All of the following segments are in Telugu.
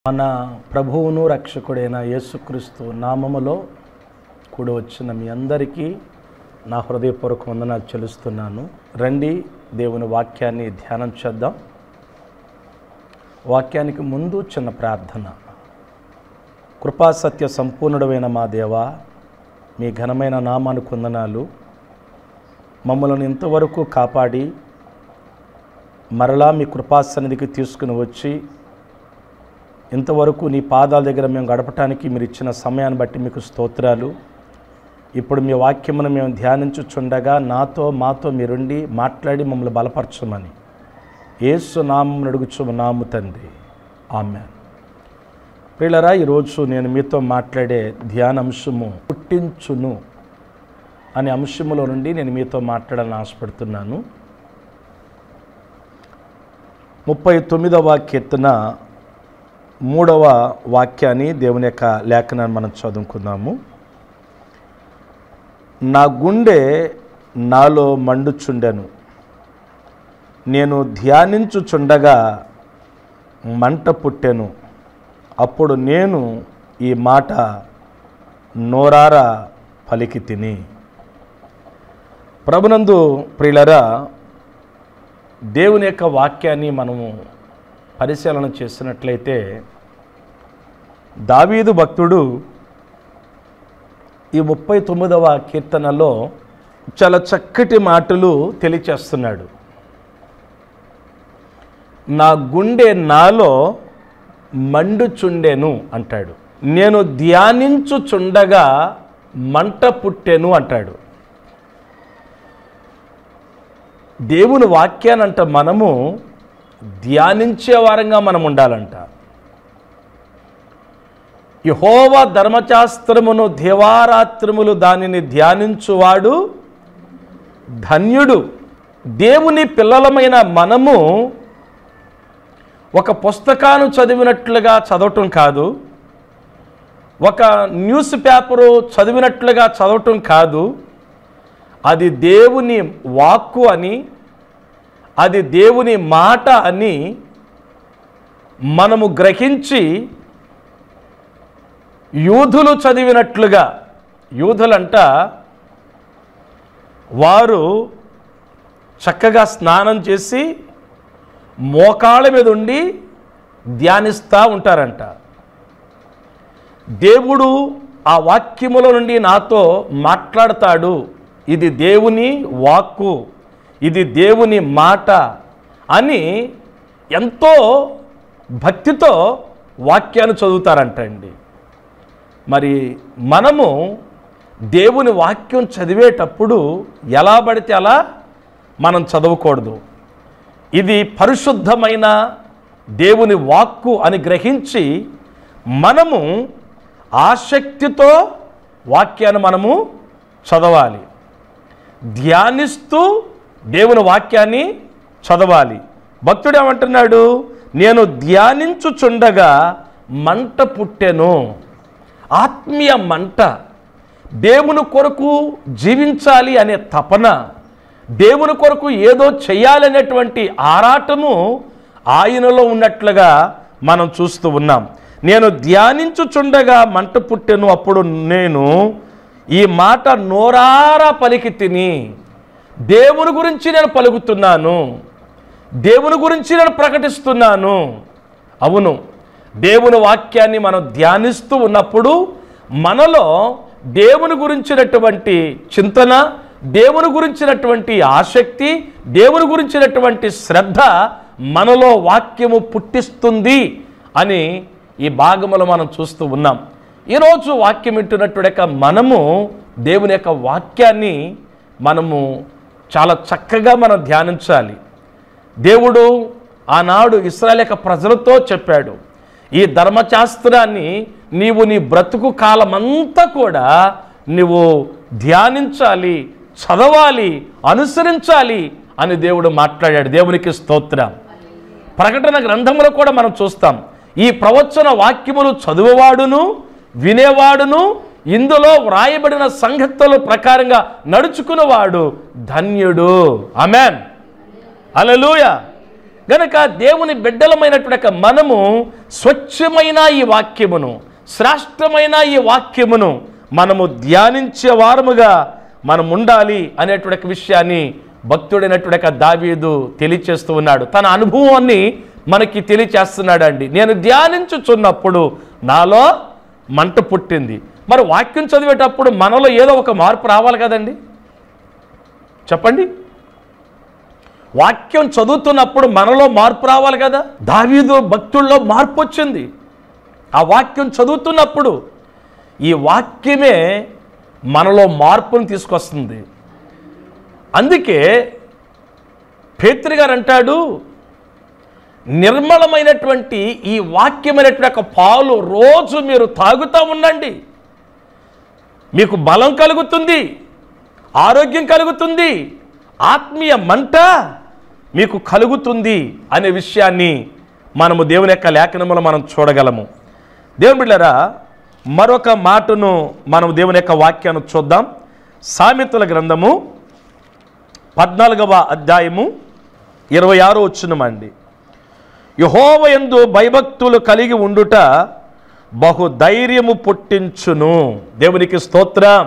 మన ప్రభువును రక్షకుడైన యేసుక్రీస్తు నామములో కూడి వచ్చిన మీ అందరికీ నా హృదయపూర్వక వందనాలు చెల్లిస్తున్నాను రండి దేవుని వాక్యాన్ని ధ్యానం చేద్దాం వాక్యానికి ముందు చిన్న ప్రార్థన కృపాసత్య సంపూర్ణుడమైన మా దేవా మీ ఘనమైన నామానికి వందనాలు మమ్మల్ని ఇంతవరకు కాపాడి మరలా మీ కృపాసన్నిధికి తీసుకుని వచ్చి ఇంతవరకు నీ పాదాల దగ్గర మేము గడపటానికి మీరు ఇచ్చిన సమయాన్ని బట్టి మీకు స్తోత్రాలు ఇప్పుడు మీ వాక్యమును మేము ధ్యానించుచుండగా నాతో మాతో మీరుండి మాట్లాడి మమ్మల్ని బలపరచమని ఏసు నామం అడుగుచు నాము తండ్రి ఆమె ప్రియులరా ఈరోజు నేను మీతో మాట్లాడే ధ్యానాంశము పుట్టించును అనే అంశములో నుండి నేను మీతో మాట్లాడాలని ఆశపడుతున్నాను ముప్పై తొమ్మిదవ కీర్తన మూడవ వాక్యాన్ని దేవుని యొక్క లేఖనాన్ని మనం చదువుకుందాము నా గుండె నాలో మండుచుండెను నేను ధ్యానించుచుండగా మంట పుట్టెను అప్పుడు నేను ఈ మాట నోరార పలికి తిని ప్రభునందు ప్రియులరా దేవుని యొక్క వాక్యాన్ని మనము పరిశీలన చేసినట్లయితే దావీదు భక్తుడు ఈ ముప్పై తొమ్మిదవ కీర్తనలో చాలా చక్కటి మాటలు తెలియచేస్తున్నాడు నా గుండె నాలో మండుచుండెను అంటాడు నేను ధ్యానించుచుండగా మంట పుట్టెను అంటాడు దేవుని వాక్యానంట మనము ధ్యానించే వారంగా మనం ఉండాలంట యహోవ ధర్మశాస్త్రమును దేవారాత్రములు దానిని ధ్యానించువాడు ధన్యుడు దేవుని పిల్లలమైన మనము ఒక పుస్తకాన్ని చదివినట్లుగా చదవటం కాదు ఒక న్యూస్ పేపరు చదివినట్లుగా చదవటం కాదు అది దేవుని వాక్కు అని అది దేవుని మాట అని మనము గ్రహించి యూదులు చదివినట్లుగా యూదులంట వారు చక్కగా స్నానం చేసి మోకాళ్ళ మీద ఉండి ధ్యానిస్తూ ఉంటారంట దేవుడు ఆ వాక్యముల నుండి నాతో మాట్లాడతాడు ఇది దేవుని వాక్కు ఇది దేవుని మాట అని ఎంతో భక్తితో వాక్యాన్ని చదువుతారంటండి మరి మనము దేవుని వాక్యం చదివేటప్పుడు ఎలా పడితే అలా మనం చదవకూడదు ఇది పరిశుద్ధమైన దేవుని వాక్కు అని గ్రహించి మనము ఆసక్తితో వాక్యాన్ని మనము చదవాలి ధ్యానిస్తూ దేవుని వాక్యాన్ని చదవాలి భక్తుడు ఏమంటున్నాడు నేను ధ్యానించుచుండగా మంట పుట్టెను ఆత్మీయ మంట దేవుని కొరకు జీవించాలి అనే తపన దేవుని కొరకు ఏదో చేయాలనేటువంటి ఆరాటము ఆయనలో ఉన్నట్లుగా మనం చూస్తూ ఉన్నాం నేను ధ్యానించుచుండగా మంట పుట్టెను అప్పుడు నేను ఈ మాట నోరారా పలికి తిని దేవుని గురించి నేను పలుకుతున్నాను దేవుని గురించి నేను ప్రకటిస్తున్నాను అవును దేవుని వాక్యాన్ని మనం ధ్యానిస్తూ ఉన్నప్పుడు మనలో దేవుని గురించినటువంటి చింతన దేవుని గురించినటువంటి ఆసక్తి దేవుని గురించినటువంటి శ్రద్ధ మనలో వాక్యము పుట్టిస్తుంది అని ఈ భాగములో మనం చూస్తూ ఉన్నాం ఈరోజు వాక్యం వింటున్నటువంటి యొక్క మనము దేవుని యొక్క వాక్యాన్ని మనము చాలా చక్కగా మనం ధ్యానించాలి దేవుడు ఆనాడు ఇస్రాయల్ యొక్క ప్రజలతో చెప్పాడు ఈ ధర్మశాస్త్రాన్ని నీవు నీ బ్రతుకు కాలమంతా కూడా నువ్వు ధ్యానించాలి చదవాలి అనుసరించాలి అని దేవుడు మాట్లాడాడు దేవునికి స్తోత్రం ప్రకటన గ్రంథంలో కూడా మనం చూస్తాం ఈ ప్రవచన వాక్యములు చదువువాడును వినేవాడును ఇందులో వ్రాయబడిన సంగతుల ప్రకారంగా నడుచుకున్నవాడు ధన్యుడు అమెన్ అలలుయ గనక దేవుని బిడ్డలమైనటువంటి మనము స్వచ్ఛమైన ఈ వాక్యమును శ్రేష్టమైన ఈ వాక్యమును మనము ధ్యానించే వారముగా మనం ఉండాలి అనేటువంటి విషయాన్ని భక్తుడైనటువంటి దావీదు తెలియచేస్తూ ఉన్నాడు తన అనుభవాన్ని మనకి తెలియచేస్తున్నాడు అండి నేను ధ్యానించుచున్నప్పుడు నాలో మంట పుట్టింది మరి వాక్యం చదివేటప్పుడు మనలో ఏదో ఒక మార్పు రావాలి కదండి చెప్పండి వాక్యం చదువుతున్నప్పుడు మనలో మార్పు రావాలి కదా దావీదు భక్తుల్లో మార్పు వచ్చింది ఆ వాక్యం చదువుతున్నప్పుడు ఈ వాక్యమే మనలో మార్పును తీసుకొస్తుంది అందుకే పేత్రి గారు అంటాడు నిర్మలమైనటువంటి ఈ వాక్యమైనటువంటి ఒక పాలు రోజు మీరు తాగుతూ ఉండండి మీకు బలం కలుగుతుంది ఆరోగ్యం కలుగుతుంది ఆత్మీయ మంట మీకు కలుగుతుంది అనే విషయాన్ని మనము దేవుని యొక్క లేఖనములో మనం చూడగలము దేవుని బిడ్డలారా మరొక మాటను మనం దేవుని యొక్క వాక్యాన్ని చూద్దాం సామెతల గ్రంథము పద్నాలుగవ అధ్యాయము ఇరవై ఆరో వచ్చినమండి యహోవ యందు భయభక్తులు కలిగి ఉండుట బహు ధైర్యము పుట్టించును దేవునికి స్తోత్రం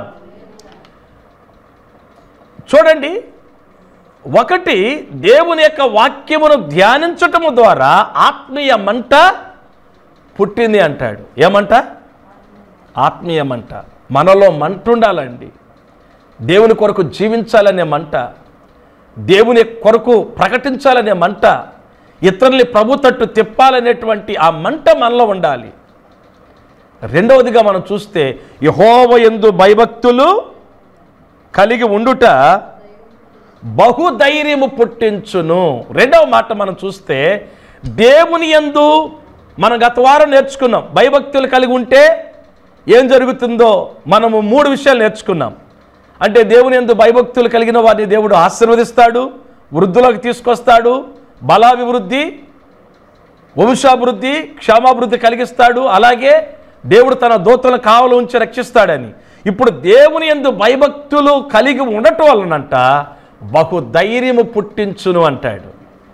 చూడండి ఒకటి దేవుని యొక్క వాక్యమును ధ్యానించటము ద్వారా ఆత్మీయ మంట పుట్టింది అంటాడు ఏమంట ఆత్మీయ మంట మనలో మంట ఉండాలండి దేవుని కొరకు జీవించాలనే మంట దేవుని కొరకు ప్రకటించాలనే మంట ఇతరుల్ని ప్రభు తట్టు తిప్పాలనేటువంటి ఆ మంట మనలో ఉండాలి రెండవదిగా మనం చూస్తే యహోవ యందు భయభక్తులు కలిగి ఉండుట బహుధైర్యము పుట్టించును రెండవ మాట మనం చూస్తే దేవుని యందు మనం గత వారం నేర్చుకున్నాం భయభక్తులు కలిగి ఉంటే ఏం జరుగుతుందో మనము మూడు విషయాలు నేర్చుకున్నాం అంటే దేవుని యందు భయభక్తులు కలిగిన వారిని దేవుడు ఆశీర్వదిస్తాడు వృద్ధులకు తీసుకొస్తాడు బలాభివృద్ధి వంశాభివృద్ధి క్షేమాభివృద్ధి కలిగిస్తాడు అలాగే దేవుడు తన దూతలను కావలు ఉంచి రక్షిస్తాడని ఇప్పుడు దేవుని ఎందు భయభక్తులు కలిగి ఉండటం వలనంట బహు ధైర్యము పుట్టించును అంటాడు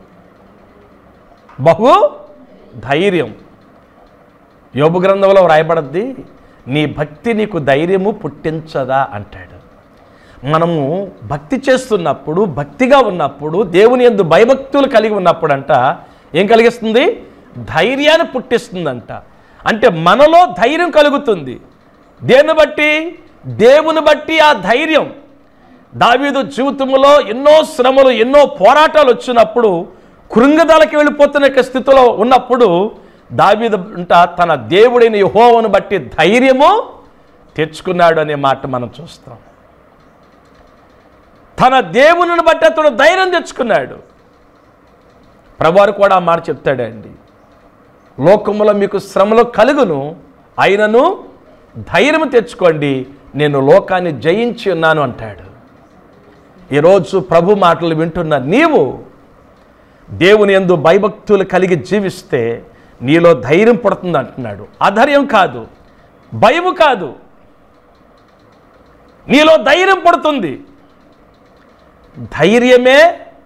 బహు ధైర్యం యోబు గ్రంథంలో వ్రాయబడద్ది నీ భక్తి నీకు ధైర్యము పుట్టించదా అంటాడు మనము భక్తి చేస్తున్నప్పుడు భక్తిగా ఉన్నప్పుడు దేవుని ఎందు భయభక్తులు కలిగి ఉన్నప్పుడంట ఏం కలిగిస్తుంది ధైర్యాన్ని పుట్టిస్తుందంట అంటే మనలో ధైర్యం కలుగుతుంది దేన్ని బట్టి దేవుని బట్టి ఆ ధైర్యం దావీదు జీవితంలో ఎన్నో శ్రమలు ఎన్నో పోరాటాలు వచ్చినప్పుడు కృంగదలకి వెళ్ళిపోతున్న యొక్క స్థితిలో ఉన్నప్పుడు దావీదు అంట తన దేవుడైన యహోవను బట్టి ధైర్యము తెచ్చుకున్నాడు అనే మాట మనం చూస్తాం తన దేవుని బట్టి అతడు ధైర్యం తెచ్చుకున్నాడు ప్రభువారు కూడా ఆ మాట చెప్తాడండి లోకములో మీకు శ్రమలు కలుగును అయినను ధైర్యం తెచ్చుకోండి నేను లోకాన్ని జయించి ఉన్నాను అంటాడు ఈరోజు ప్రభు మాటలు వింటున్న నీవు దేవుని ఎందు భయభక్తులు కలిగి జీవిస్తే నీలో ధైర్యం పడుతుంది అంటున్నాడు అధైర్యం కాదు భయము కాదు నీలో ధైర్యం పడుతుంది ధైర్యమే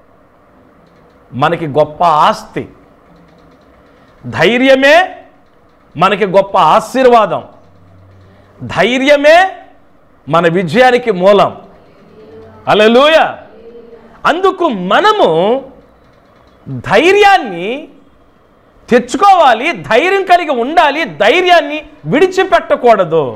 మనకి గొప్ప ఆస్తి ధైర్యమే మనకి గొప్ప ఆశీర్వాదం ధైర్యమే మన విజయానికి మూలం అలలుయ అందుకు మనము ధైర్యాన్ని తెచ్చుకోవాలి ధైర్యం కలిగి ఉండాలి ధైర్యాన్ని విడిచిపెట్టకూడదు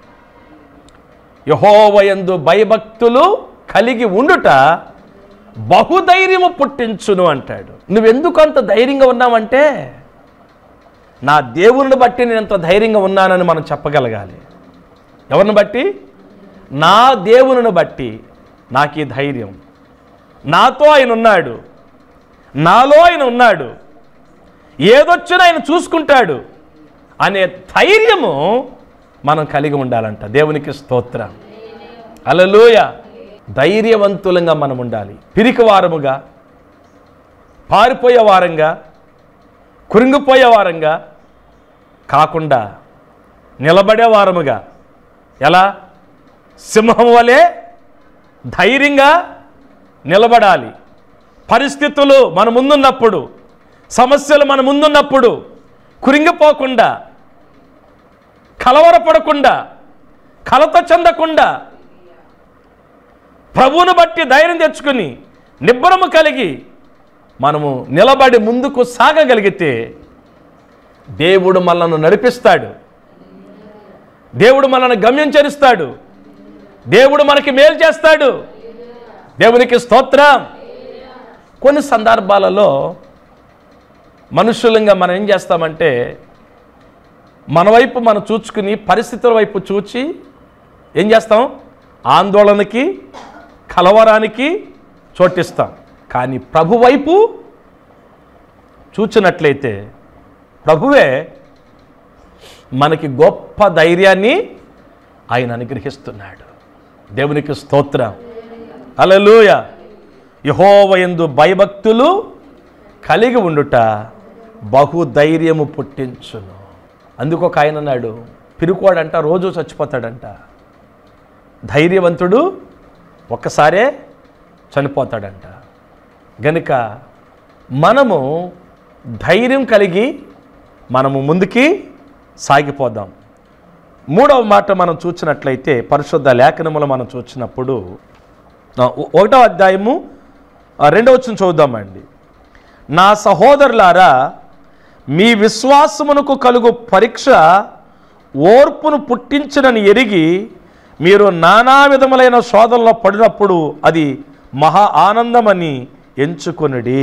యహోవయందు భయభక్తులు కలిగి ఉండుట బహుధైర్యము పుట్టించును అంటాడు నువ్వెందుకు అంత ధైర్యంగా ఉన్నావంటే నా దేవుని బట్టి నేను ఎంత ధైర్యంగా ఉన్నానని మనం చెప్పగలగాలి ఎవరిని బట్టి నా దేవుని బట్టి నాకు ఈ ధైర్యం నాతో ఆయన ఉన్నాడు నాలో ఆయన ఉన్నాడు ఏదొచ్చినా ఆయన చూసుకుంటాడు అనే ధైర్యము మనం కలిగి ఉండాలంట దేవునికి స్తోత్రం అలలోయ ధైర్యవంతులంగా మనం ఉండాలి పిరికి వారముగా పారిపోయే వారంగా కురింగిపోయే వారంగా కాకుండా నిలబడే వారముగా ఎలా సింహం వలె ధైర్యంగా నిలబడాలి పరిస్థితులు మన ముందున్నప్పుడు సమస్యలు మన ముందున్నప్పుడు కురింగిపోకుండా కలవరపడకుండా కలత చెందకుండా ప్రభువును బట్టి ధైర్యం తెచ్చుకుని నిబ్బరము కలిగి మనము నిలబడి ముందుకు సాగగలిగితే దేవుడు మనల్ని నడిపిస్తాడు దేవుడు మనల్ని గమ్యం చరిస్తాడు దేవుడు మనకి మేలు చేస్తాడు దేవునికి స్తోత్రం కొన్ని సందర్భాలలో మనుషులంగా మనం ఏం చేస్తామంటే మన వైపు మనం చూచుకుని పరిస్థితుల వైపు చూచి ఏం చేస్తాం ఆందోళనకి కలవరానికి చోటిస్తాం కానీ ప్రభు వైపు చూచినట్లయితే ప్రభువే మనకి గొప్ప ధైర్యాన్ని ఆయన అనుగ్రహిస్తున్నాడు దేవునికి స్తోత్రం అలలుయ యహోవయందు భయభక్తులు కలిగి ఉండుట బహుధైర్యము పుట్టించును అందుకు ఒక ఆయన అన్నాడు పిరుకోడంట రోజు చచ్చిపోతాడంట ధైర్యవంతుడు ఒక్కసారే చనిపోతాడంట గనుక మనము ధైర్యం కలిగి మనము ముందుకి సాగిపోదాం మూడవ మాట మనం చూసినట్లయితే పరిశుద్ధ లేఖనములు మనం చూసినప్పుడు ఆ, ఒ- ఒకటో అధ్యాయము ఆ, రెండవ వచ్చిన చూద్దామండి నా సహోదరులారా మీ విశ్వాసమునకు కలుగు పరీక్ష ఓర్పును పుట్టించినని ఎరిగి మీరు నానా విధములైన శోధనలో పడినప్పుడు అది మహా ఆనందమని ఎంచుకొనిడి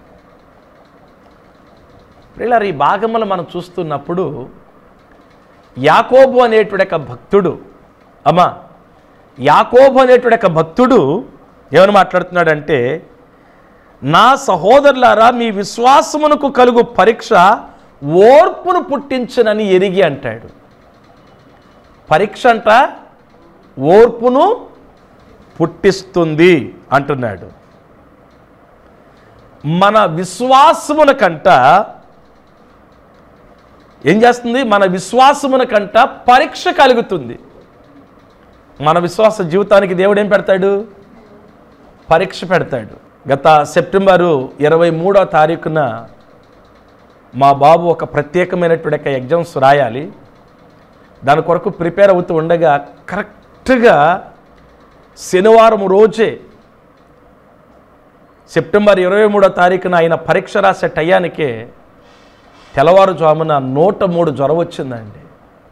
ప్రియులారా ఈ భాగములు మనం చూస్తున్నప్పుడు యాకోబు అనేటువంటి ఒక భక్తుడు అమ్మా యాకోబు అనేటువంటి ఒక భక్తుడు ఏమని మాట్లాడుతున్నాడంటే నా సహోదరులారా మీ విశ్వాసమునకు కలుగు పరీక్ష ఓర్పును పుట్టించనని ఎరిగి అంటాడు పరీక్ష అంట ఓర్పును పుట్టిస్తుంది అంటున్నాడు మన విశ్వాసమునకంట ఏం చేస్తుంది మన విశ్వాసమునకంట పరీక్ష కలుగుతుంది మన విశ్వాస జీవితానికి దేవుడు ఏం పెడతాడు పరీక్ష పెడతాడు గత సెప్టెంబరు ఇరవై మూడో తారీఖున మా బాబు ఒక ప్రత్యేకమైనటువంటి ఒక ఎగ్జామ్స్ రాయాలి దాని కొరకు ప్రిపేర్ అవుతూ ఉండగా కరెక్ట్గా శనివారం రోజే సెప్టెంబర్ ఇరవై మూడో తారీఖున ఆయన పరీక్ష రాసే టయానికే తెల్లవారుజామున నూట మూడు జ్వరం వచ్చిందండి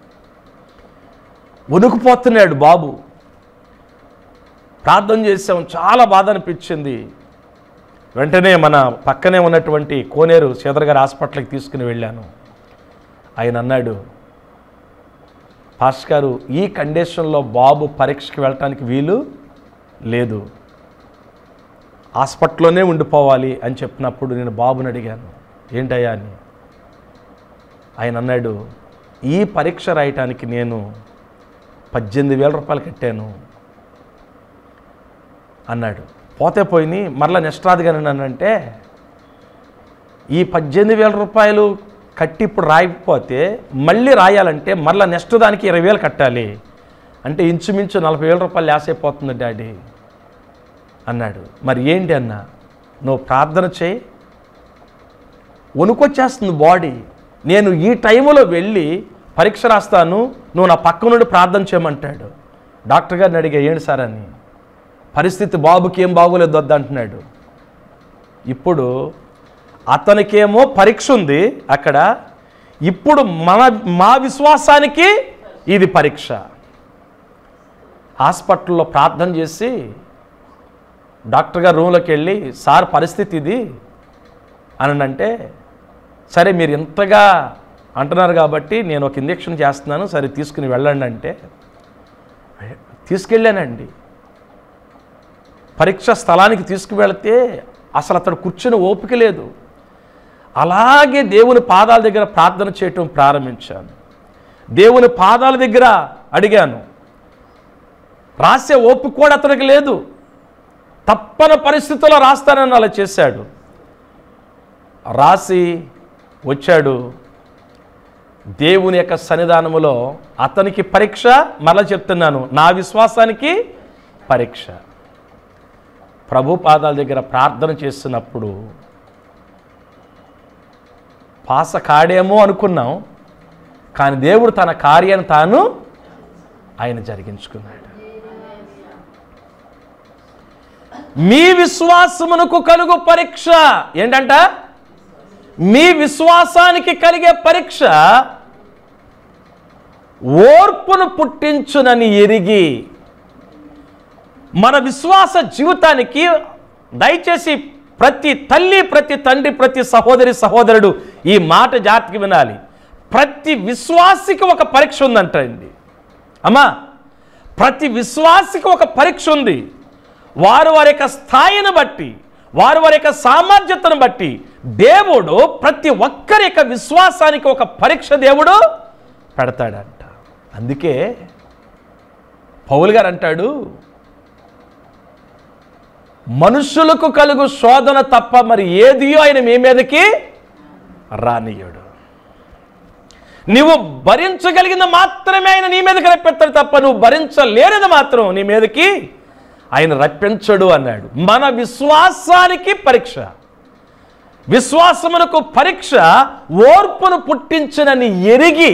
వణుకుపోతున్నాడు బాబు ప్రార్థన చేసాం చాలా బాధ అనిపించింది వెంటనే మన పక్కనే ఉన్నటువంటి కోనేరు శ్రీధర్ గారి హాస్పిటల్కి తీసుకుని వెళ్ళాను ఆయన అన్నాడు పాస్ గారు ఈ కండిషన్లో బాబు పరీక్షకి వెళ్ళటానికి వీలు లేదు హాస్పిటల్లోనే ఉండిపోవాలి అని చెప్పినప్పుడు నేను బాబుని అడిగాను ఏంటయ్యా అని ఆయన అన్నాడు ఈ పరీక్ష రాయటానికి నేను పద్దెనిమిది వేల రూపాయలు కట్టాను అన్నాడు పోతే పోయినాయి మరలా నెక్స్ట్ రాదు కానీ అంటే ఈ పద్దెనిమిది వేల రూపాయలు కట్టి ఇప్పుడు రాయకపోతే మళ్ళీ రాయాలంటే మరలా నెక్స్ట్ దానికి ఇరవై వేలు కట్టాలి అంటే ఇంచుమించు నలభై వేల రూపాయలు లాస్ అయిపోతుంది డాడీ అన్నాడు మరి ఏంటి అన్న నువ్వు ప్రార్థన చేయి వణుకొచ్చేస్తుంది బాడీ నేను ఈ టైంలో వెళ్ళి పరీక్ష రాస్తాను నువ్వు నా పక్క నుండి ప్రార్థన చేయమంటాడు డాక్టర్ గారిని అడిగా ఏంటి సార్ అని పరిస్థితి బాబుకి ఏం బాగోలేదు వద్ద అంటున్నాడు ఇప్పుడు అతనికేమో పరీక్ష ఉంది అక్కడ ఇప్పుడు మన మా విశ్వాసానికి ఇది పరీక్ష హాస్పిటల్లో ప్రార్థన చేసి డాక్టర్ గారు రూమ్లోకి వెళ్ళి సార్ పరిస్థితి ఇది అని అంటే సరే మీరు ఇంతగా అంటున్నారు కాబట్టి నేను ఒక ఇంజెక్షన్ చేస్తున్నాను సరే తీసుకుని వెళ్ళండి అంటే తీసుకెళ్ళానండి పరీక్ష స్థలానికి తీసుకువెళితే అసలు అతడు కూర్చుని ఓపిక లేదు అలాగే దేవుని పాదాల దగ్గర ప్రార్థన చేయటం ప్రారంభించాను దేవుని పాదాల దగ్గర అడిగాను రాసే ఓపిక కూడా అతనికి లేదు తప్పని పరిస్థితుల్లో రాస్తానని అలా చేశాడు రాసి వచ్చాడు దేవుని యొక్క సన్నిధానములో అతనికి పరీక్ష మరలా చెప్తున్నాను నా విశ్వాసానికి పరీక్ష ప్రభు పాదాల దగ్గర ప్రార్థన చేస్తున్నప్పుడు పాస కాడేమో అనుకున్నాం కానీ దేవుడు తన కార్యాన్ని తాను ఆయన జరిగించుకున్నాడు మీ విశ్వాసమునకు కలుగు పరీక్ష ఏంటంట మీ విశ్వాసానికి కలిగే పరీక్ష ఓర్పును పుట్టించునని ఎరిగి మన విశ్వాస జీవితానికి దయచేసి ప్రతి తల్లి ప్రతి తండ్రి ప్రతి సహోదరి సహోదరుడు ఈ మాట జాతికి వినాలి ప్రతి విశ్వాసికి ఒక పరీక్ష ఉందంటండి అమ్మా ప్రతి విశ్వాసికి ఒక పరీక్ష ఉంది వారు వారి యొక్క స్థాయిని బట్టి వారు వారి యొక్క సామర్థ్యతను బట్టి దేవుడు ప్రతి ఒక్కరి యొక్క విశ్వాసానికి ఒక పరీక్ష దేవుడు పెడతాడంట అందుకే పౌలు గారు అంటాడు మనుషులకు కలుగు శోధన తప్ప మరి ఏదియో ఆయన మీ మీదకి రానియడు నువ్వు భరించగలిగింది మాత్రమే ఆయన నీ మీదకి రప్పిస్తాడు తప్ప నువ్వు భరించలేనిది మాత్రం నీ మీదకి ఆయన రప్పించడు అన్నాడు మన విశ్వాసానికి పరీక్ష విశ్వాసమునకు పరీక్ష ఓర్పును పుట్టించినని ఎరిగి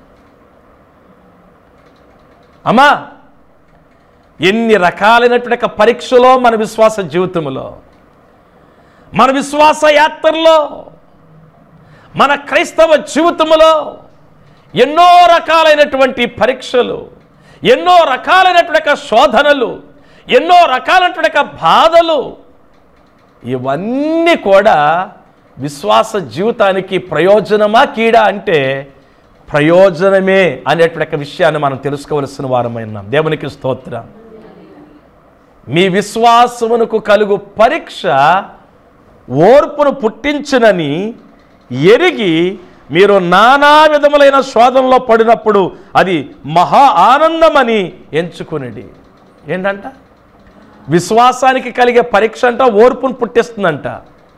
అమ్మా ఎన్ని రకాలైనటువంటి యొక్క పరీక్షలో మన విశ్వాస జీవితంలో మన విశ్వాస యాత్రలో మన క్రైస్తవ జీవితంలో ఎన్నో రకాలైనటువంటి పరీక్షలు ఎన్నో రకాలైనటువంటి యొక్క శోధనలు ఎన్నో రకాలైనటువంటి యొక్క బాధలు ఇవన్నీ కూడా విశ్వాస జీవితానికి ప్రయోజనమా కీడా అంటే ప్రయోజనమే అనేటువంటి యొక్క విషయాన్ని మనం తెలుసుకోవలసిన వారమై ఉన్నాం దేవునికి స్తోత్రం మీ విశ్వాసమునకు కలుగు పరీక్ష ఓర్పును పుట్టించునని ఎరిగి మీరు నానా విధములైన శోధనలో పడినప్పుడు అది మహా ఆనందమని ఎంచుకునేది ఏంటంట విశ్వాసానికి కలిగే పరీక్ష అంట ఓర్పును పుట్టిస్తుందంట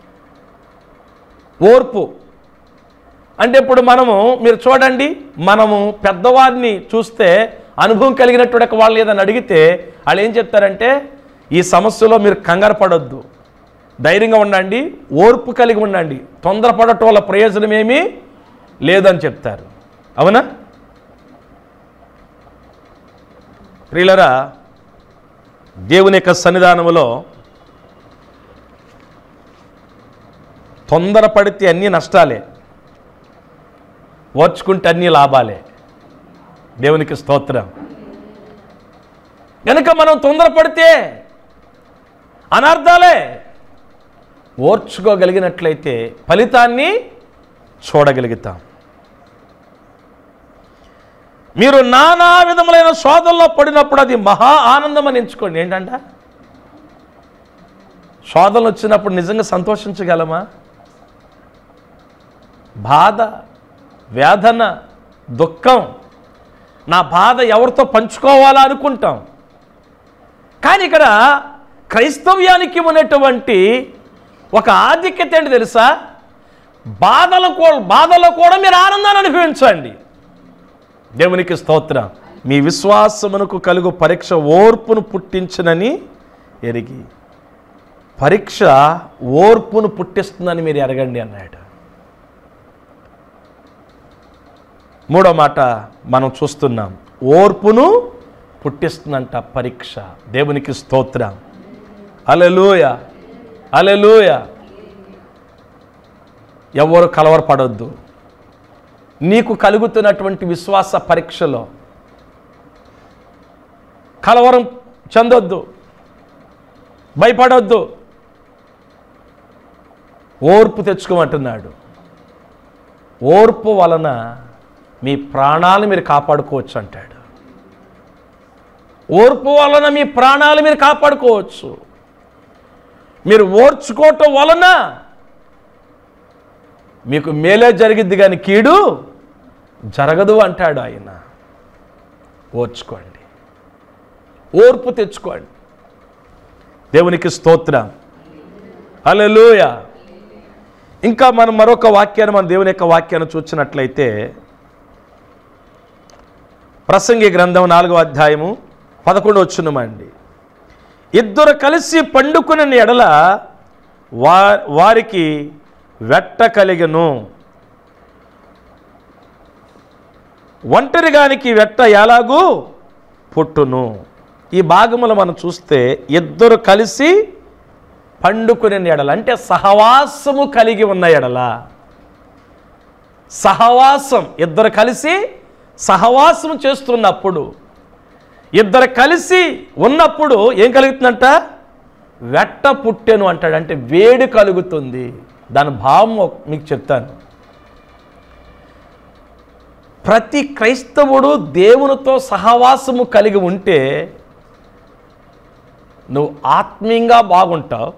ఓర్పు అంటే ఇప్పుడు మనము మీరు చూడండి మనము పెద్దవారిని చూస్తే అనుభవం కలిగినటువంటి వాళ్ళు ఏదని అడిగితే వాళ్ళు ఏం చెప్తారంటే ఈ సమస్యలో మీరు కంగారు పడొద్దు ధైర్యంగా ఉండండి ఓర్పు కలిగి ఉండండి తొందరపడటం వల్ల ప్రయోజనం ఏమీ లేదని చెప్తారు అవునా ప్రియులరా దేవుని యొక్క సన్నిధానములో తొందరపడితే అన్నీ నష్టాలే ఓర్చుకుంటే అన్నీ లాభాలే దేవునికి స్తోత్రం కనుక మనం తొందరపడితే అనర్థాలే ఓర్చుకోగలిగినట్లయితే ఫలితాన్ని చూడగలుగుతాం మీరు నానా విధములైన శోధనలో పడినప్పుడు అది మహా ఆనందం అని ఎంచుకోండి ఏంటంట శోధనలు వచ్చినప్పుడు నిజంగా సంతోషించగలమా బాధ వేదన దుఃఖం నా బాధ ఎవరితో పంచుకోవాలా అనుకుంటాం కానీ ఇక్కడ క్రైస్తవ్యానికి ఉన్నటువంటి ఒక ఆధిక్యత ఏంటి తెలుసా బాధలు కూ బాధలో కూడా మీరు ఆనందాన్ని అనుభవించండి దేవునికి స్తోత్రం మీ విశ్వాసమునకు కలుగు పరీక్ష ఓర్పును పుట్టించునని ఎరిగి పరీక్ష ఓర్పును పుట్టిస్తుందని మీరు ఎరగండి అన్నాడు మూడో మాట మనం చూస్తున్నాం ఓర్పును పుట్టిస్తుందంట పరీక్ష దేవునికి స్తోత్రం అలెలుయ అలెలుయ ఎవరు కలవరపడొద్దు నీకు కలుగుతున్నటువంటి విశ్వాస పరీక్షలో కలవరం చెందొద్దు భయపడొద్దు ఓర్పు తెచ్చుకోమంటున్నాడు ఓర్పు వలన మీ ప్రాణాలు మీరు కాపాడుకోవచ్చు అంటాడు ఓర్పు వలన మీ ప్రాణాలు మీరు కాపాడుకోవచ్చు మీరు ఓర్చుకోవటం వలన మీకు మేలే జరిగిద్ది కానీ కీడు జరగదు అంటాడు ఆయన ఓర్చుకోండి ఓర్పు తెచ్చుకోండి దేవునికి స్తోత్రం హల్లెలూయ ఇంకా మనం మరొక వాక్యాన్ని మన దేవుని యొక్క వాక్యాన్ని చూసినట్లయితే ప్రసంగి గ్రంథం నాలుగో అధ్యాయము పదకొండు వచ్చునమండి ఇద్దరు కలిసి పండుకుని ఎడల వా వారికి వెట్ట కలిగను ఒంటరిగానికి వెట్ట ఎలాగూ పుట్టును ఈ భాగములు మనం చూస్తే ఇద్దరు కలిసి పండుకునే ఎడల అంటే సహవాసము కలిగి ఉన్న ఎడల సహవాసం ఇద్దరు కలిసి సహవాసం చేస్తున్నప్పుడు ఇద్దరు కలిసి ఉన్నప్పుడు ఏం కలుగుతుందంట వెట్ట పుట్టెను అంటాడు అంటే వేడి కలుగుతుంది దాని భావం ఒక- మీకు చెప్తాను ప్రతి క్రైస్తవుడు దేవునితో సహవాసము కలిగి ఉంటే నువ్వు ఆత్మీయంగా బాగుంటావు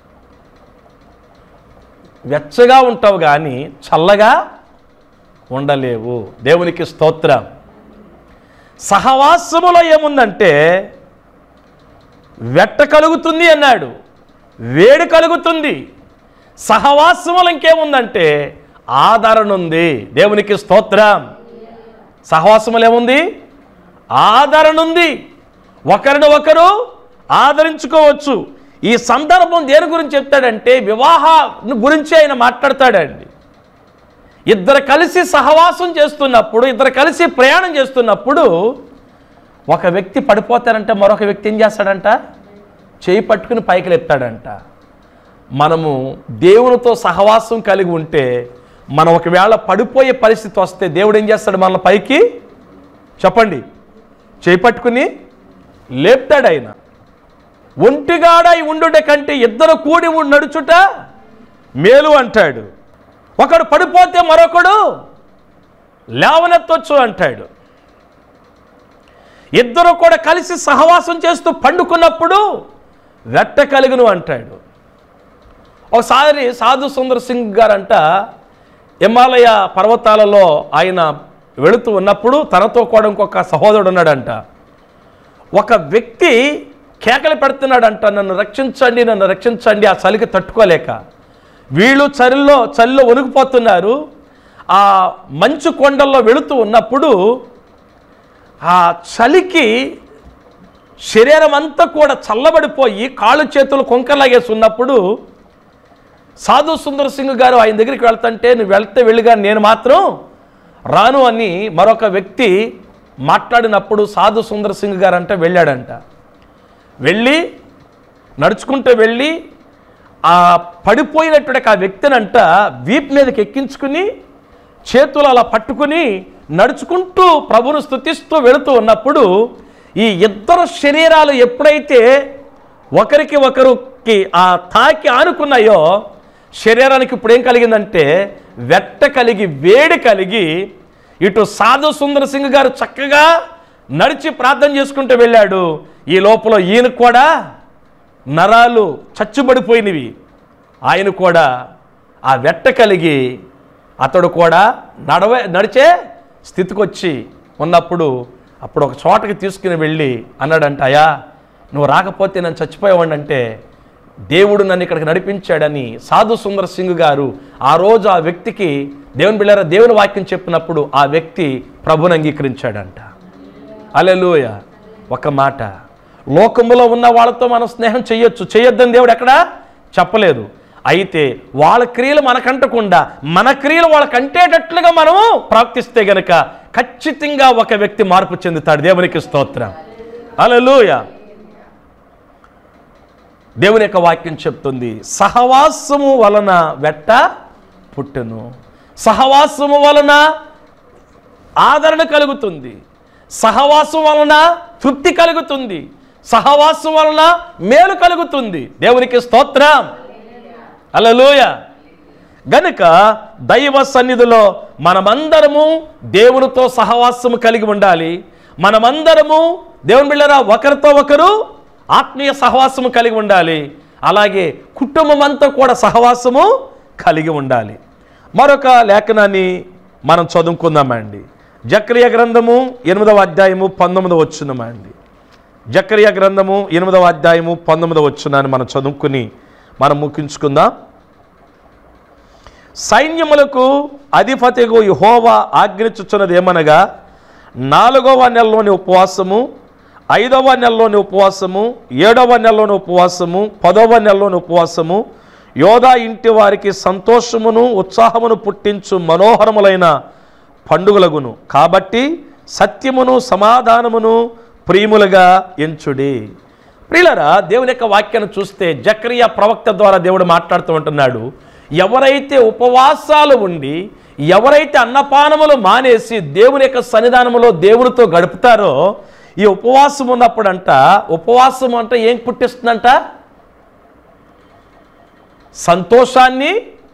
వెచ్చగా ఉంటావు కానీ చల్లగా ఉండలేవు దేవునికి స్తోత్రం సహవాసములో ఏముందంటే వెట్ట కలుగుతుంది అన్నాడు వేడి కలుగుతుంది సహవాసములు ఇంకేముందంటే ఆదరణ ఉంది దేవునికి స్తోత్రం సహవాసములు ఏముంది ఆదరణ ఉంది ఒకరిని ఒకరు ఆదరించుకోవచ్చు ఈ సందర్భం దేని గురించి చెప్తాడంటే వివాహ గురించి ఆయన మాట్లాడతాడండి ఇద్దరు కలిసి సహవాసం చేస్తున్నప్పుడు ఇద్దరు కలిసి ప్రయాణం చేస్తున్నప్పుడు ఒక వ్యక్తి పడిపోతారంటే మరొక వ్యక్తి ఏం చేస్తాడంట చేయి పట్టుకుని పైకి లేపుతాడంట మనము దేవునితో సహవాసం కలిగి ఉంటే మనం ఒకవేళ పడిపోయే పరిస్థితి వస్తే దేవుడు ఏం చేస్తాడు మన పైకి చెప్పండి చేయి పట్టుకుని లేపుతాడు ఆయన ఒంటిగాడై ఉండుట కంటే ఇద్దరు కూడి ఉండి నడుచుట మేలు అంటాడు ఒకడు పడిపోతే మరొకడు లేవనెత్తొచ్చు అంటాడు ఇద్దరు కూడా కలిసి సహవాసం చేస్తూ పండుకున్నప్పుడు వెట్ట కలుగును అంటాడు ఒకసారి సాధు సుందర్ సింగ్ గారంట హిమాలయ పర్వతాలలో ఆయన వెళుతూ ఉన్నప్పుడు తనతో కూడా ఇంకొక సహోదరుడు ఉన్నాడంట ఒక వ్యక్తి కేకలు పెడుతున్నాడంట నన్ను రక్షించండి నన్ను రక్షించండి ఆ చలికి తట్టుకోలేక వీళ్ళు చలిలో చలిలో వణికిపోతున్నారు ఆ మంచు కొండల్లో వెళుతూ ఉన్నప్పుడు ఆ చలికి శరీరం అంతా కూడా చల్లబడిపోయి కాళ్ళు చేతులు కొంకలాగేసి ఉన్నప్పుడు సాధు సుందర్ సింగ్ గారు ఆయన దగ్గరికి వెళ్తుంటే నువ్వు వెళ్తే వెళ్ళిగా నేను మాత్రం రాను అని మరొక వ్యక్తి మాట్లాడినప్పుడు సాధు సుందర్ సింగ్ గారు అంటే వెళ్ళాడంట వెళ్ళి నడుచుకుంటూ వెళ్ళి ఆ పడిపోయినటువంటి ఆ వ్యక్తినంట వీప్ మీదకి ఎక్కించుకుని చేతులు అలా పట్టుకుని నడుచుకుంటూ ప్రభును స్థుతిస్తూ వెళుతూ ఉన్నప్పుడు ఈ ఇద్దరు శరీరాలు ఎప్పుడైతే ఒకరికి ఒకరికి ఆ తాకి ఆనుకున్నాయో శరీరానికి ఇప్పుడు ఏం కలిగిందంటే వెట్ట కలిగి వేడి కలిగి ఇటు సాధు సుందర్ సింగ్ గారు చక్కగా నడిచి ప్రార్థన చేసుకుంటూ వెళ్ళాడు ఈ లోపల ఈయన కూడా నరాలు చచ్చుబడిపోయినవి ఆయన కూడా ఆ వెట్ట కలిగి అతడు కూడా నడవే నడిచే స్థితికి వచ్చి ఉన్నప్పుడు అప్పుడు ఒక చోటకి తీసుకుని వెళ్ళి అన్నాడంట అయ్యా నువ్వు రాకపోతే నేను చచ్చిపోయేవాడిని అంటే దేవుడు నన్ను ఇక్కడికి నడిపించాడని సాధు సుందర్ సింగ్ గారు ఆ రోజు ఆ వ్యక్తికి దేవుని బిళ్ళారా దేవుని వాక్యం చెప్పినప్పుడు ఆ వ్యక్తి ప్రభుని అంగీకరించాడంట అలెలుయ ఒక మాట లోకములో ఉన్న వాళ్ళతో మనం స్నేహం చేయొచ్చు చేయొద్దని దేవుడు ఎక్కడ చెప్పలేదు అయితే వాళ్ళ క్రియలు మనకంటకుండా మన క్రియలు వాళ్ళకి అంటేటట్లుగా మనము ప్రాప్తిస్తే గనక ఖచ్చితంగా ఒక వ్యక్తి మార్పు చెందుతాడు దేవునికి స్తోత్రం అలలుయ దేవుని యొక్క వాక్యం చెప్తుంది సహవాసము వలన వెట్ట పుట్టెను సహవాసము వలన ఆదరణ కలుగుతుంది సహవాసం వలన తృప్తి కలుగుతుంది సహవాసం వలన మేలు కలుగుతుంది దేవునికి స్తోత్రం అలలోయ గనుక దైవ సన్నిధిలో మనమందరము దేవునితో సహవాసము కలిగి ఉండాలి మనమందరము దేవుని బిళ్ళరా ఒకరితో ఒకరు ఆత్మీయ సహవాసము కలిగి ఉండాలి అలాగే కుటుంబం అంతా కూడా సహవాసము కలిగి ఉండాలి మరొక లేఖనాన్ని మనం చదువుకుందామండి జక్రియ గ్రంథము ఎనిమిదవ అధ్యాయము పంతొమ్మిదవ వచ్చున్నామండి జక్రియ గ్రంథము ఎనిమిదవ అధ్యాయము పంతొమ్మిదవ వచ్చున్నాన్ని మనం చదువుకుని మనం ముగించుకుందాం సైన్యములకు అధిపతిగు యహోవా ఆజ్ఞించుచున్నది ఏమనగా నాలుగవ నెలలోని ఉపవాసము ఐదవ నెలలోని ఉపవాసము ఏడవ నెలలోని ఉపవాసము పదవ నెలలోని ఉపవాసము యోధా ఇంటి వారికి సంతోషమును ఉత్సాహమును పుట్టించు మనోహరములైన పండుగలగును కాబట్టి సత్యమును సమాధానమును ప్రియములుగా ఎంచుడి ప్రియులరా దేవుని యొక్క వాక్యాన్ని చూస్తే జక్రియ ప్రవక్త ద్వారా దేవుడు మాట్లాడుతూ ఉంటున్నాడు ఎవరైతే ఉపవాసాలు ఉండి ఎవరైతే అన్నపానములు మానేసి దేవుని యొక్క సన్నిధానములో దేవునితో గడుపుతారో ఈ ఉపవాసం ఉన్నప్పుడంట ఉపవాసం అంటే ఏం పుట్టిస్తుందంట సంతోషాన్ని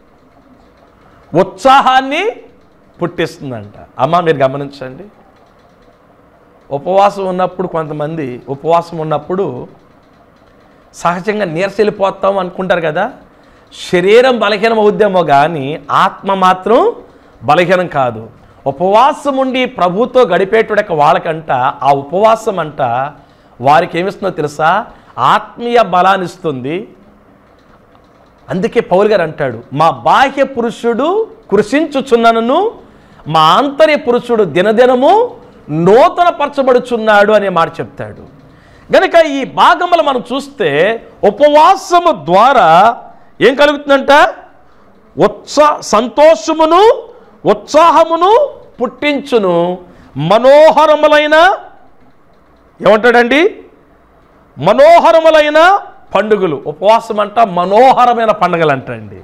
ఉత్సాహాన్ని పుట్టిస్తుందంట అమ్మ మీరు గమనించండి ఉపవాసం ఉన్నప్పుడు కొంతమంది ఉపవాసం ఉన్నప్పుడు సహజంగా నీరసెళ్ళిపోతాం అనుకుంటారు కదా శరీరం బలహీనం అవుద్దేమో కానీ ఆత్మ మాత్రం బలహీనం కాదు ఉపవాసం ఉండి ప్రభుతో గడిపేటోడక వాళ్ళకంట ఆ ఉపవాసం అంట వారికి ఏమిస్తుందో తెలుసా ఆత్మీయ బలాన్ని ఇస్తుంది అందుకే పౌలు గారు అంటాడు మా బాహ్య పురుషుడు కృషించుచున్నను మా ఆంతర్య పురుషుడు దినదినము నూతన పరచబడుచున్నాడు అనే మాట చెప్తాడు గనుక ఈ భాగములు మనం చూస్తే ఉపవాసము ద్వారా ఏం కలుగుతుందంట ఉత్సా సంతోషమును ఉత్సాహమును పుట్టించును మనోహరములైన ఏమంటాడండి మనోహరములైన పండుగలు ఉపవాసం అంట మనోహరమైన పండుగలు అంటండి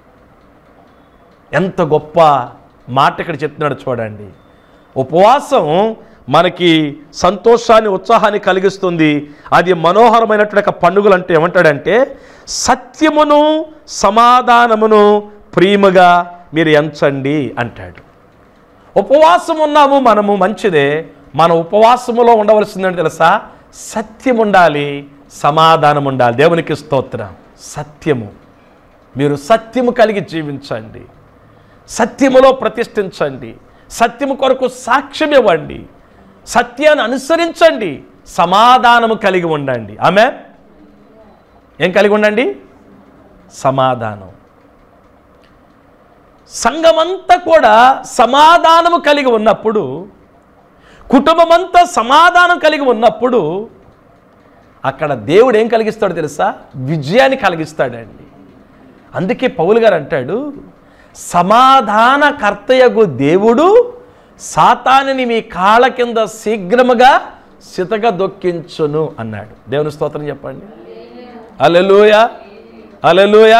ఎంత గొప్ప మాట ఇక్కడ చెప్తున్నాడు చూడండి ఉపవాసం మనకి సంతోషాన్ని ఉత్సాహాన్ని కలిగిస్తుంది అది మనోహరమైనటువంటి పండుగలు అంటే ఏమంటాడంటే సత్యమును సమాధానమును ప్రియముగా మీరు ఎంచండి అంటాడు ఉపవాసం ఉన్నాము మనము మంచిదే మన ఉపవాసములో ఉండవలసిందంటే తెలుసా సత్యం ఉండాలి సమాధానం ఉండాలి దేవునికి స్తోత్రం సత్యము మీరు సత్యము కలిగి జీవించండి సత్యములో ప్రతిష్ఠించండి సత్యము కొరకు సాక్ష్యం ఇవ్వండి సత్యాన్ని అనుసరించండి సమాధానము కలిగి ఉండండి ఆమె ఏం కలిగి ఉండండి సమాధానం సంఘమంతా కూడా సమాధానము కలిగి ఉన్నప్పుడు కుటుంబమంతా సమాధానం కలిగి ఉన్నప్పుడు అక్కడ దేవుడు ఏం కలిగిస్తాడో తెలుసా విజయాన్ని కలిగిస్తాడండి అందుకే పౌలు గారు అంటాడు సమాధానకర్తయగు దేవుడు సాతానిని మీ కాళ్ళ కింద శీఘ్రముగా సితగా దొక్కించును అన్నాడు దేవుని స్తోత్రం చెప్పండి అలెలుయ అలెలుయ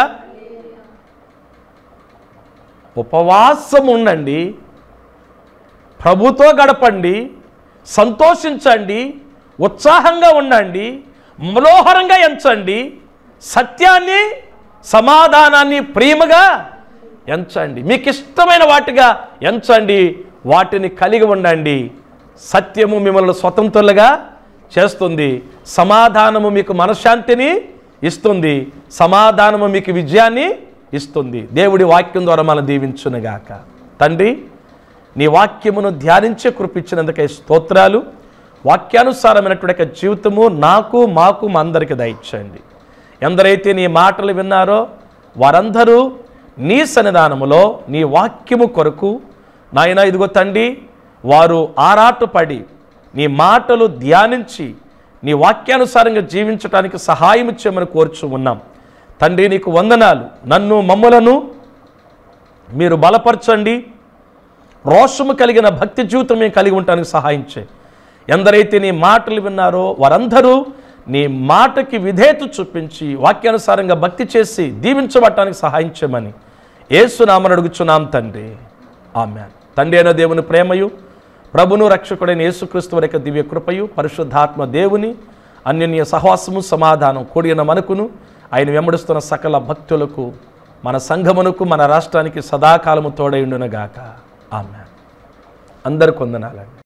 ఉపవాసం ఉండండి ప్రభుతో గడపండి సంతోషించండి ఉత్సాహంగా ఉండండి మనోహరంగా ఎంచండి సత్యాన్ని సమాధానాన్ని ప్రేమగా ఎంచండి మీకు ఇష్టమైన వాటిగా ఎంచండి వాటిని కలిగి ఉండండి సత్యము మిమ్మల్ని స్వతంత్రులుగా చేస్తుంది సమాధానము మీకు మనశ్శాంతిని ఇస్తుంది సమాధానము మీకు విజయాన్ని ఇస్తుంది దేవుడి వాక్యం ద్వారా మనం దీవించునుగాక తండ్రి నీ వాక్యమును ధ్యానించే కృపించినందుకై స్తోత్రాలు వాక్యానుసారమైనటువంటి యొక్క జీవితము నాకు మాకు మా అందరికి దయచేయండి ఎందరైతే నీ మాటలు విన్నారో వారందరూ నీ సన్నిధానములో నీ వాక్యము కొరకు నాయన ఇదిగో తండ్రి వారు ఆరాటపడి నీ మాటలు ధ్యానించి నీ వాక్యానుసారంగా జీవించడానికి సహాయం ఇచ్చేయమని కోరుచు ఉన్నాం తండ్రి నీకు వందనాలు నన్ను మమ్ములను మీరు బలపరచండి రోషము కలిగిన భక్తి జీవితం మేము కలిగి ఉండటానికి సహాయం చేయి ఎందరైతే నీ మాటలు విన్నారో వారందరూ నీ మాటకి విధేయత చూపించి వాక్యానుసారంగా భక్తి చేసి దీవించబడటానికి సహాయం చేయమని ఏసునామని అడుగుచున్నాం తండ్రి ఆమె తండ్రి అయిన దేవుని ప్రేమయు ప్రభును రక్షకుడైన యేసుక్రీస్తు వారి యొక్క దివ్య కృపయు పరిశుద్ధాత్మ దేవుని అన్యోన్య సహవాసము సమాధానం కూడిన మనకును ఆయన వెంబడిస్తున్న సకల భక్తులకు మన సంఘమునకు మన రాష్ట్రానికి సదాకాలము తోడైండునగాక ఆమె అందరు కొందనాలండి